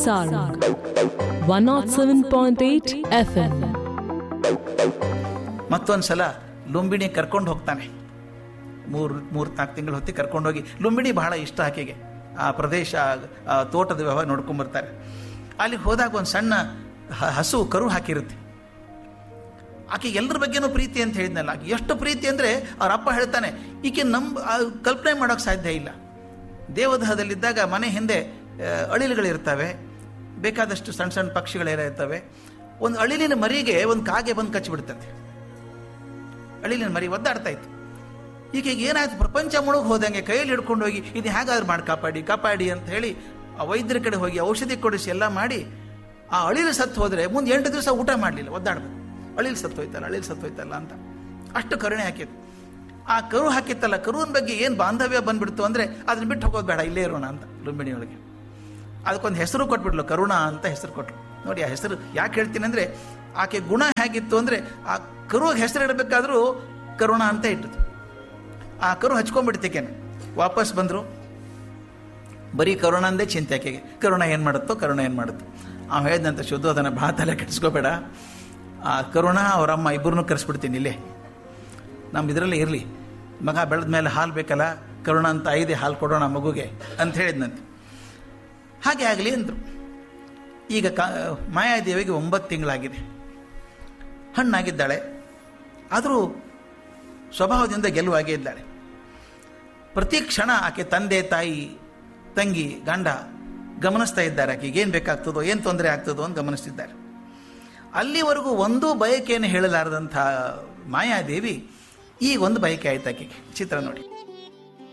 Sarang 107.8 FM. ಮತ್ತೊಂದು ಸಲ ಲುಂಬಿಣಿ ಕರ್ಕೊಂಡು ಹೋಗ್ತಾನೆ ಮೂರು ಮೂರು ನಾಲ್ಕು ತಿಂಗಳು ಹೊತ್ತಿ ಕರ್ಕೊಂಡೋಗಿ ಲುಂಬಿಣಿ ಬಹಳ ಇಷ್ಟ ಆಕೆಗೆ ಆ ಪ್ರದೇಶ ಆ ತೋಟದ ವ್ಯವಹಾರ ನೋಡ್ಕೊಂಬರ್ತಾರೆ ಅಲ್ಲಿಗೆ ಹೋದಾಗ ಒಂದು ಸಣ್ಣ ಹ- ಹಸು ಕರು ಹಾಕಿರುತ್ತೆ ಆಕೆ ಎಲ್ಲರ ಬಗ್ಗೆನೂ ಪ್ರೀತಿ ಅಂತ ಹೇಳಿದ್ನಲ್ಲ ಆಕೆ ಎಷ್ಟು ಪ್ರೀತಿ ಅಂದರೆ ಅವ್ರ ಅಪ್ಪ ಹೇಳ್ತಾನೆ ಈಕೆ ನಂಬ ಆ ಕಲ್ಪನೆ ಮಾಡೋಕ್ಕೆ ಸಾಧ್ಯ ಇಲ್ಲ ದೇವದಹದಲ್ಲಿದ್ದಾಗ ಮನೆ ಹಿಂದೆ ಆ, ಅಳಿಲುಗಳಿರ್ತವೆ ಬೇಕಾದಷ್ಟು ಸಣ್ಣ ಸಣ್ಣ ಪಕ್ಷಿಗಳೆಲ್ಲ ಇರ್ತವೆ ಒಂದು ಅಳಿಲಿನ ಮರಿಗೆ ಒಂದು ಕಾಗೆ ಬಂದು ಕಚ್ಚಿಬಿಡ್ತದೆ ಅಳಿಲಿನ ಮರಿ ಒದ್ದಾಡ್ತಾ ಇತ್ತು ಈಕೆಗೆ ಏನಾಯ್ತು ಪ್ರಪಂಚ ಮುಳುಗ್ ಹೋದಂಗೆ ಕೈಯಲ್ಲಿ ಹಿಡ್ಕೊಂಡು ಹೋಗಿ ಇದು ಹೇಗಾದ್ರೂ ಮಾಡಿ ಕಾಪಾಡಿ ಕಾಪಾಡಿ ಅಂತ ಹೇಳಿ ಆ ವೈದ್ಯರ ಕಡೆ ಹೋಗಿ ಔಷಧಿ ಕೊಡಿಸಿ ಎಲ್ಲ ಮಾಡಿ ಆ ಅಳಿಲು ಸತ್ತು ಹೋದರೆ ಮುಂದೆ ಎಂಟು ದಿವಸ ಊಟ ಮಾಡಲಿಲ್ಲ ಒದ್ದಾಡ್ಬೇಕು ಅಳಿಲು ಸತ್ತು ಹೋಯ್ತಲ್ಲ ಅಳಿಲು ಸತ್ತು ಹೋಯ್ತಲ್ಲ ಅಂತ ಅಷ್ಟು ಕರುಣೆ ಹಾಕಿತ್ತು ಆ ಕರು ಹಾಕಿತ್ತಲ್ಲ ಕರುವಿನ ಬಗ್ಗೆ ಏನು ಬಾಂಧವ್ಯ ಬಂದ್ಬಿಡ್ತು ಅಂದರೆ ಅದನ್ನ ಬಿಟ್ಟು ಹೋಗೋದು ಬೇಡ ಇಲ್ಲೇ ಇರೋಣ ಅಂತ ಲುಂಬಿಣಿ ಒಳಗೆ ಅದಕ್ಕೊಂದು ಹೆಸರು ಕೊಟ್ಬಿಟ್ಲು ಕರುಣ ಅಂತ ಹೆಸರು ಕೊಟ್ರು ನೋಡಿ ಆ ಹೆಸರು ಯಾಕೆ ಹೇಳ್ತೀನಿ ಅಂದರೆ ಆಕೆ ಗುಣ ಹೇಗಿತ್ತು ಅಂದರೆ ಆ ಕರುವಿಗೆ ಹೆಸರು ಇಡಬೇಕಾದ್ರೂ ಕರುಣ ಅಂತ ಇಟ್ಟಿತು ಆ ಕರು ಹಚ್ಕೊಂಡ್ಬಿಡ್ತಿಕೇನೆ ವಾಪಸ್ ಬಂದರು ಬರೀ ಕರುಣ ಅಂದೇ ಚಿಂತೆ ಆಕೆಗೆ ಕರುಣ ಏನು ಮಾಡುತ್ತೋ ಕರುಣ ಏನು ಮಾಡುತ್ತೋ ಅವ ಹೇಳಿದಂತ ಶುದ್ಧೋಧನ ಭಾಳ ತಲೆ ಕೆಡಿಸ್ಕೋಬೇಡ ಆ ಕರುಣ ಅವರಮ್ಮ ಇಬ್ಬರನ್ನೂ ಕರೆಸ್ಬಿಡ್ತೀನಿ ಇಲ್ಲೇ ನಮ್ಮ ಇದರಲ್ಲೇ ಇರಲಿ ಮಗ ಬೆಳೆದ ಮೇಲೆ ಹಾಲು ಬೇಕಲ್ಲ ಕರುಣ ಅಂತ ಐದೇ ಹಾಲು ಕೊಡೋಣ ಮಗುಗೆ ಅಂತ ಹೇಳಿದ್ನಂತೆ ಹಾಗೆ ಆಗಲಿ ಅಂದರು ಈಗ ಕಾ ಮಾಯಾದೇವಿಗೆ ಒಂಬತ್ತು ತಿಂಗಳಾಗಿದೆ ಹಣ್ಣಾಗಿದ್ದಾಳೆ ಆದರೂ ಸ್ವಭಾವದಿಂದ ಗೆಲುವಾಗೇ ಇದ್ದಾಳೆ ಪ್ರತಿ ಕ್ಷಣ ಆಕೆ ತಂದೆ ತಾಯಿ ತಂಗಿ ಗಂಡ ಗಮನಿಸ್ತಾ ಇದ್ದಾರೆ ಆಕೆಗೆ ಏನು ಬೇಕಾಗ್ತದೋ ಏನು ತೊಂದರೆ ಆಗ್ತದೋ ಅಂತ ಗಮನಿಸ್ತಿದ್ದಾರೆ ಅಲ್ಲಿವರೆಗೂ ಒಂದೂ ಬಯಕೆಯನ್ನು ಹೇಳಲಾರದಂಥ ಮಾಯಾದೇವಿ ಈಗ ಒಂದು ಬಯಕೆ ಆಯ್ತು ಆಕೆಗೆ ಚಿತ್ರ ನೋಡಿ